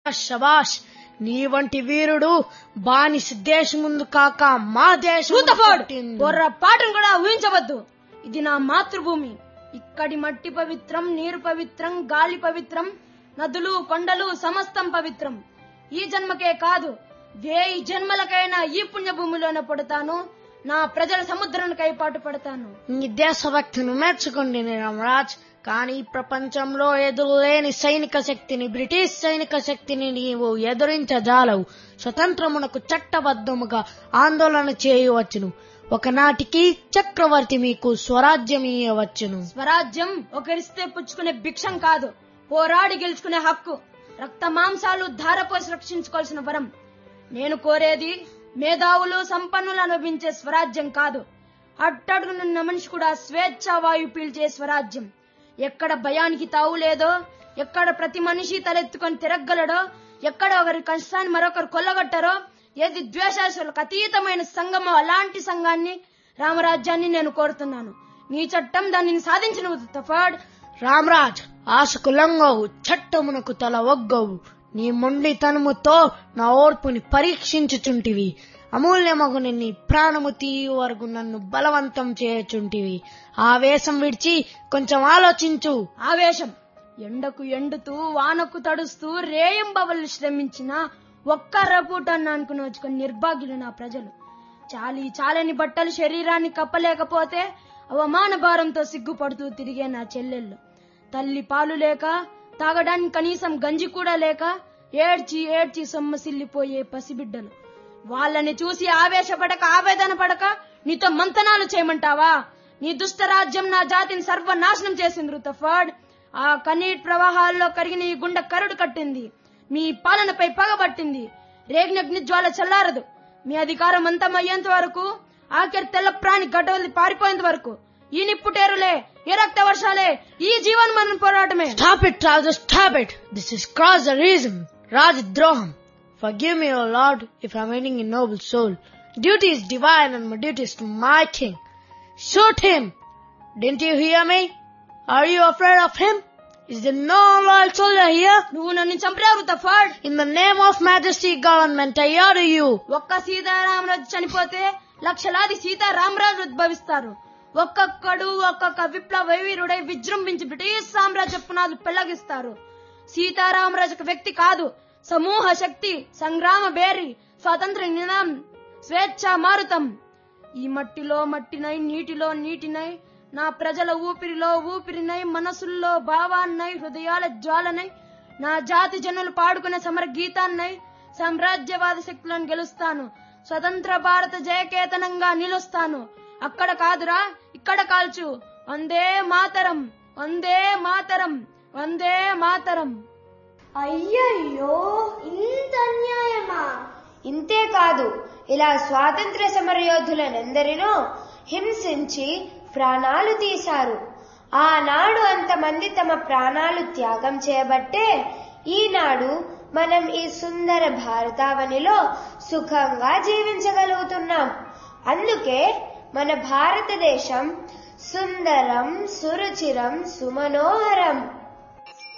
శబాష్ నీ వంటి వీరుడు బానిస దేశం ముందు కాక మా దేశం ముందు రూతఫోర్డ్ పుట్టింది. పొర్రపాటును కూడా ఊహించవద్దు ఇది నా మాతృభూమి ఇక్కడి మట్టి పవిత్రం నీరు పవిత్రం గాలి పవిత్రం నదులు కొండలు సమస్తం పవిత్రం ఈ జన్మకే కాదు వేయి జన్మలకైనా ఈ పుణ్యభూమిలోనే పడతాను నా ప్రజల సముద్రానికై పాటు పడతాను నీ దేశభక్తిని మెచ్చుకోండి రామరాజ్ కానీ ప్రపంచంలో ఎదురులేని సైనిక శక్తిని బ్రిటిష్ సైనిక శక్తిని నీవు ఎదురించజాలవు స్వతంత్రమునకు చట్టబద్ధముగా ఆందోళన చేయవచ్చును ఒకనాటికి చక్రవర్తి మీకు స్వరాజ్యం ఇయ్యవచ్చును స్వరాజ్యం ఒకరిస్తే పుచ్చుకునే భిక్షం కాదు పోరాడి గెలుచుకునే హక్కు రక్త మాంసాలు ధారపోసి రక్షించుకోవాల్సిన వరం నేను కోరేది మేధావులు సంపన్నులు అనుభవించే స్వరాజ్యం కాదు అట్టడుగునున్న మనిషి కూడా స్వేచ్ఛ వాయు పీల్చే స్వరాజ్యం ఎక్కడ భయానికి తావు లేదో ఎక్కడ ప్రతి మనిషి తలెత్తుకొని తిరగలడో ఎక్కడ ఒకరి కష్టాన్ని మరొకరు కొల్లగొట్టారో ఏది ద్వేషాలకు అతీతమైన సంఘమో అలాంటి సంఘాన్ని రామరాజ్యాన్ని నేను కోరుతున్నాను నీ చట్టం దానిని సాధించిన తఫాడ్ రామరాజ్ ఆశకు లొంగవు చట్టమునకు తల ఒగ్గవు నీ మొండితనముతో నా ఓర్పుని పరీక్షించుచుంటివి అమూల్యమగుని నీ ప్రాణము తీయు వరకు నన్ను బలవంతం చేయుచుంటివి ఆవేశం విడిచి కొంచెం ఆలోచించు ఆవేశం ఎండకు ఎండుతూ వానకు తడుస్తూ రేయంబవలు శ్రమించిన ఒక్క రపూటన్న అనుకుని వచ్చుకొని నిర్భాగ్యులు నా ప్రజలు చాలి చాలని బట్టలు శరీరాన్ని కప్పలేకపోతే అవమాన భారంతో సిగ్గుపడుతూ తిరిగే నా చెల్లెళ్ళు తల్లి పాలు లేక తాగడానికి కనీసం గంజి కూడా లేక ఏడ్చి ఏడ్చి సొమ్మసిల్లిపోయే పసిబిడ్డలు వాళ్ళని చూసి ఆవేశపడక ఆవేదన పడక నీతో మంతనాలు చేయమంటావా నీ దుష్ట రాజ్యం నా జాతిని సర్వనాశనం చేసింది రుతఫర్డ్ ఆ కన్నీటి ప్రవాహాల్లో కరిగిన ఈ గుండె కరుడు కట్టింది మీ పాలనపై పగబట్టింది రేగినగ్ని జ్వాల చల్లారదు మీ అధికారం అంతమయ్యేంత వరకు ఆఖరి తెల్ల ప్రాణి గడ్డవల్లి పారిపోయేంత వరకు ఈ నిప్పుటేరులే ఈ రక్త వర్షాలే ఈ జీవన్ మన పోరాటమే Stop it, Raja, stop it. This is cross the reason. Rajdroham. Forgive me, O Lord, if I'm eating a noble soul. Duty is divine and my duty is to my king. Shoot him. Didn't you hear me? Are you afraid of him? Is there no loyal soldier here? నువ్వు నన్ను చంపావు రుతఫర్డ్ In the name of majesty government, I order you. ఒక్క సీతారామరాజు చనిపోతే లక్షలాది సీతారామరాజు ఉద్భవిస్తారు ఒక్కొక్కడు ఒక్కొక్క విప్లవ వీరుడై విజృంభించి బ్రిటిష్ సామ్రాజ్య పునాదులు పెళ్లగిస్తారు సీతారామరాజు ఒక వ్యక్తి కాదు సమూహ శక్తి సంగ్రామ బేరి స్వాతంత్ర నినాం స్వేచ్ఛ మారుతం ఈ మట్టిలో మట్టినై నీటిలో నీటినై నా ప్రజల ఊపిరిలో ఊపిరినై మనసుల్లో భావాన్నై హృదయాల జ్వాలనై నా జాతి జనులు పాడుకునే సమర గీతాన్నై సామ్రాజ్యవాద శక్తులను గెలుస్తాను స్వతంత్ర భారత జయకేతనంగా నిలుస్తాను అక్కడ కాదురా ఇక్కడ కాల్చు వందే మాతరం వందే మాతరం వందే మాతరం అయ్యయ్యో ఇంత అన్యాయమా ఇంతే కాదు ఇలా స్వాతంత్ర సమరయోధులనెందరినో హింసించి ప్రాణాలు తీశారు ఆనాడు అంతమంది తమ ప్రాణాలు త్యాగం చేయబట్టే ఈనాడు మనం ఈ సుందర భారతావనిలో సుఖంగా జీవించగలుగుతున్నాం అందుకే మన భారతదేశం సుందరం సురుచిరం సుమనోహరం